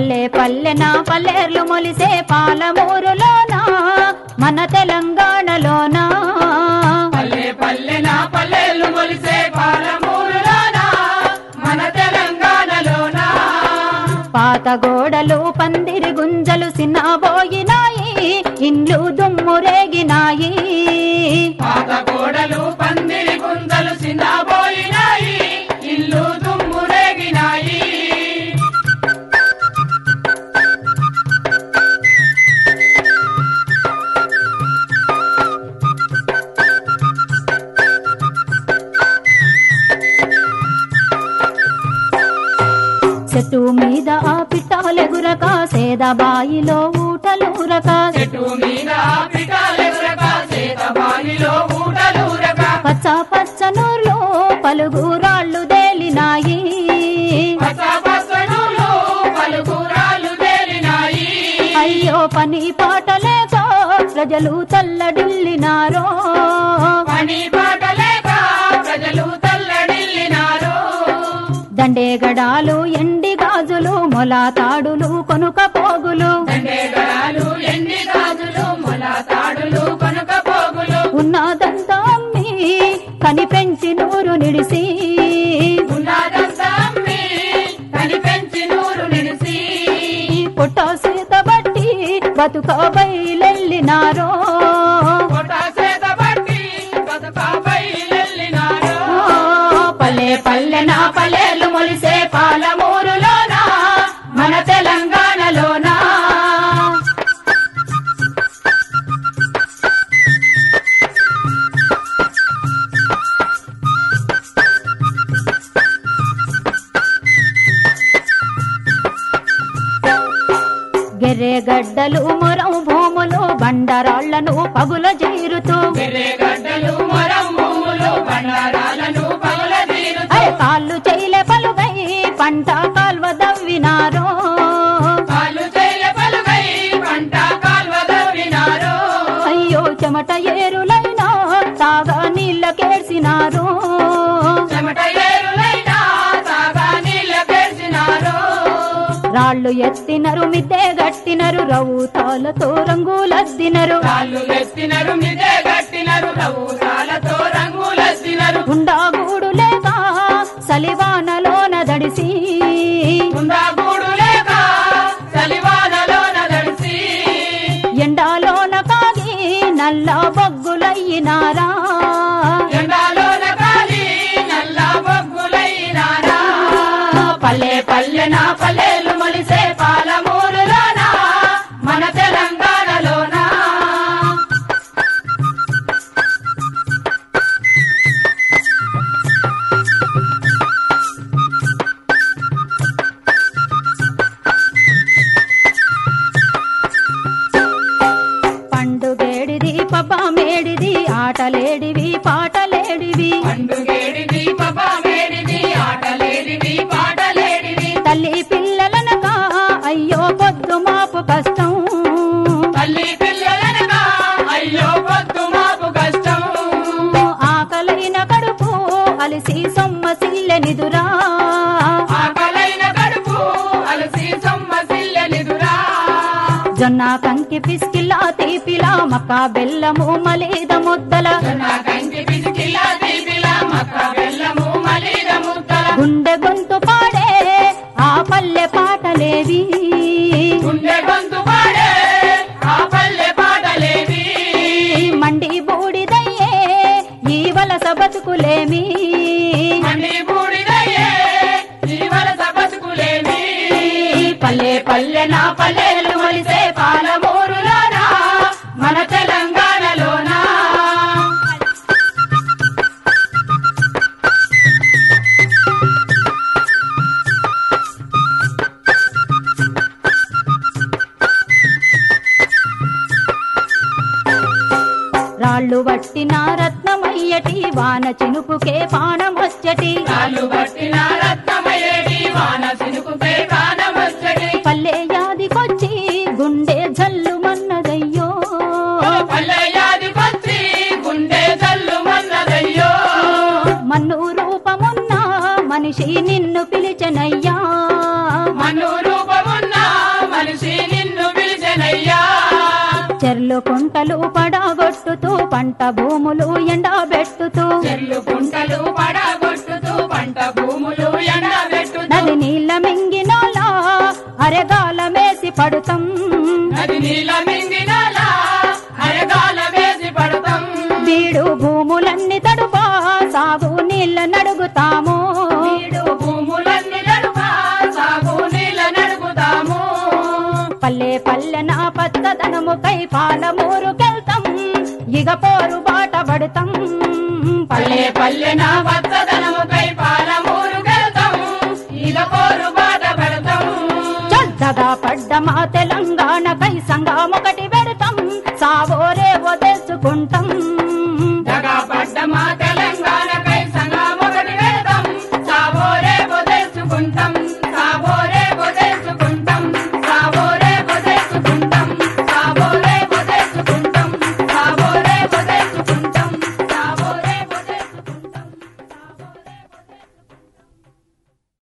పల్లె పల్లెన పల్లెర్లు మొలిసే పాలమూరులోనా మన తెలంగాణలోనా పల్లె పల్లెన పల్లెలు మొలిసే పాలమూరులోనా మన తెలంగాణలోనా పాత గోడలు పందిరి గుంజలు సిన్నబోయినాయి ఇండ్లు దుమ్మురేగినాయి పాత గోడలు పందిరి గుంజలు సిన్నబోయినాయి ఇల్లు దుమ్మురేగినాయి చెట్టు మీద ఆ పిట్టాలెగురక సేదబాయిలో ఊటలూరక చెట్టు మీద పిటాలెగురక చేత బావిలో ఊటలూరక పచ్చ పచ్చ నూర్లు పలుగురాళ్ళు దేలినాయి పచ్చ పచ్చనులు పలుకురాలు తేలినాయి అయ్యో పని పాటలేక ప్రజలు తల్లడిల్లినారో పని పాట లేక ప్రజలు తల్లడిల్లినారు దండేగడాలు ఎండి గాజులు మొలాతాడులు కొనుక పోగులు దండేగడాలు ఎండి గాజులు మొల తాడులు కనుక పోగులు ఉన్నదంతా అమ్మి కని పెంచి నూరు నిడిసి ఉన్నదంతా అమ్మి కని పెంచి నూరు నిలిసి పుట్ట సీత బట్టి బతుక బయలెళ్ళినారో కొట్ట చేత పట్టి బతుక బయలెళ్ళినారు పల్లె పల్లెన పల్లెలు మొలిసే పాలమూరులోనా మన తెలంగాణలోనా గెర్రెగడ్డలు మొరం భూములు బండరాళ్లను పగుల చేరుతూ గడ్డలు మరం భూములు బండారాలను పగుల అరే కాళ్ళు చేయలే పలుగై పంట కాల్వ దవ్వినారో కాలు చేయల పలుగై పంట కాల్వ దవ్వినారు అయ్యో చెమట ఏరులైనా తాగా నీళ్ళకేసినారు చెమట ఏరులైనా తాగా నీళ్ళ పేర్చినారు రాళ్ళు ఎత్తినరు మిద్దె గట్టినరు రౌతాలతో రంగులద్దినరు కాళ్ళు ఎత్తినరు మిదే గట్టినరు రవుసాలతో రంగులెత్తినరు గుండాగూడు లేక సలివానలోన దడిసి ఉందా గూడు లేక చలివానలో నడిసి ఎండాలోన కాగి నల్ల బొగ్గులయ్యినారా ఎండాలోన కాలి నల్ల బొగ్గులైనారా పల్లె పల్లె నా పల్లెలు మొలిసే పాలమూరులోనా మన తెలంగాణలోనా పండుగేడిది పబ్బమేడిది ఆటలేడివి పాటలేడివి పండుగేడిది పబ్బమేడిది ఆటలేడిది పాటలేడిది తల్లి పిల్లలనక అయ్యో పొద్దు మాపు కష్టం తల్లి పిల్లలనగా అయ్యో పొద్దు మాపు కష్టం ఆకలైన కడుపు అలిసి సొమ్మసిల్లెనిదురా ఆకలైన కడుపు అలసి సొమ్మసిల్లెనిదురా జొన్న కంకి పిసికిలా తీపిలా మక్క బెల్లము మలీద ముద్దల నా కంకి పిసికిలా దీపిలా మక్క బెల్లము మలీద ముద్దల గుండె గొంతు పాడే ఆ పల్లె పాటలేవి గుండె గొంతు పాడే ఆ పల్లె పాటలేవి మండి బూడిదయ్యే ఈ వలస బతుకులేమి అన్ని బూడిదయ్యే జీవలస బతుకులేమి పల్లె పల్లె నా పల్లెలు మొలిసే పాలమూరులోనా మన తెలంగాణలోనా రాళ్ళు వట్టిన రత్నమయ్యటి వాన చినుకుకే పానమొచ్చటి కాళ్ళు పట్టిన రత్నమయేటి వాన సినుకుపై కానమచ్చటి పల్లె యాదికొచ్చి గుండె జల్లు మన్నదయ్యో పల్లెయాదికొచ్చి గుండె జల్లు మన్నదయ్యో మన్ను రూపమున్న మనిషి నిన్ను పిలిచెనయ్యా మన్ను రూపమున్న చెర్లు కుంటలు పడగొట్టుతూ పంట భూములు ఎండబెట్టుతూ చెల్లు కుంటలు పడగొట్టుతూ పంట భూములు ఎండబెట్టుతూ నది నీళ్ళ మింగినోలా అరెగాల మేసి పడుతాం నది నీల మింగినలా అరగాల వేసి పడతాం వీడు భూములన్నీ తడుపా సాగు నీళ్ళ నడుగుతాము వీడు భూములన్నీ నడుపా సాగు నీళ్ళ నడుపుతాము పల్లె పల్లె నా పచ్చదనముకై పాలమూరుకెళ్తాం ఇగ పోరు బాట పడతాం పల్లె పల్లె నా వత్తదనముకై పాలమూరుకెళ్తాం ఇక పోరు బాట పెడతాం చల్లగా పడ్డ మా తెలంగాణకై సంఘం ఒకటి పెడతాం సావోరేవో తెలుసుకుంటాం జగా పడ్డ మా తెలంగాణకై సంఘం ఒకటి పెడతాం సాబోరే తెలుసుకుంటాం సాబోరే